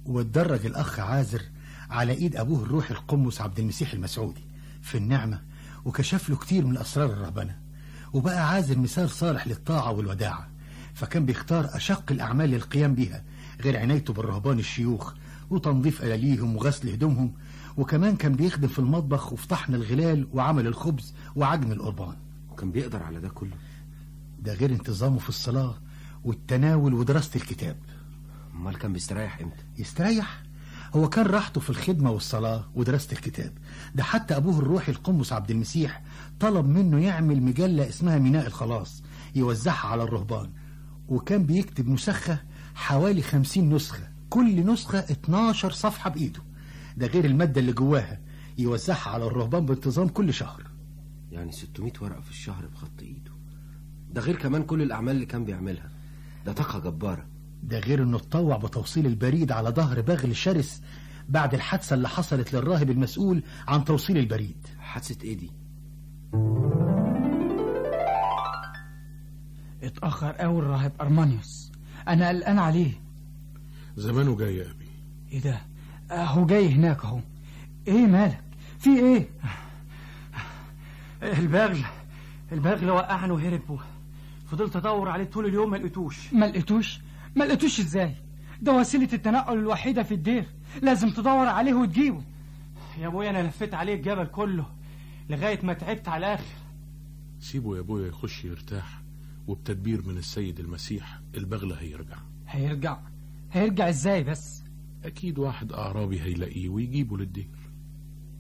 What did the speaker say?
واتدرج الأخ عازر على إيد أبوه الروحي القمص عبد المسيح المسعودي في النعمة وكشف له كتير من أسرار الرهبنة وبقى عازر مثال صالح للطاعة والوداعة فكان بيختار أشق الأعمال للقيام بها غير عنايته بالرهبان الشيوخ وتنظيف ألاليهم وغسل هدومهم وكمان كان بيخدم في المطبخ وفي طحن الغلال وعمل الخبز وعجن القربان وكان بيقدر على ده كله ده غير انتظامه في الصلاة والتناول ودراسة الكتاب امال كان بيستريح امتى يستريح هو كان راحته في الخدمة والصلاة ودراسة الكتاب ده حتى أبوه الروحي القمص عبد المسيح طلب منه يعمل مجلة اسمها ميناء الخلاص يوزعها على الرهبان وكان بيكتب مسخة حوالي خمسين نسخة كل نسخة 12 صفحة بإيده ده غير المادة اللي جواها يوزعها على الرهبان بانتظام كل شهر يعني 600 ورقة في الشهر بخط ايده ده غير كمان كل الأعمال اللي كان بيعملها ده طاقة جبارة ده غير انه اتطوع بتوصيل البريد على ظهر بغل شرس بعد الحادثة اللي حصلت للراهب المسؤول عن توصيل البريد حادثة ايه دي اتأخر قوي الراهب أرمانيوس أنا قلقان عليه زمانه جاي يا أبي إيه ده أهو جاي هناك أهو إيه مالك في إيه البغل البغل وقعني وهرب فضلت ادور عليه طول اليوم ما لقيتوش ما لقيتوش ما لقيتوش إزاي ده وسيلة التنقل الوحيدة في الدير لازم تدور عليه وتجيبه يا ابويا انا لفيت عليه الجبل كله لغايه ما تعبت على الاخر سيبه يا ابويا يخش يرتاح وبتدبير من السيد المسيح البغلة هيرجع هيرجع هيرجع إزاي بس أكيد واحد أعرابي هيلاقيه ويجيبه للدير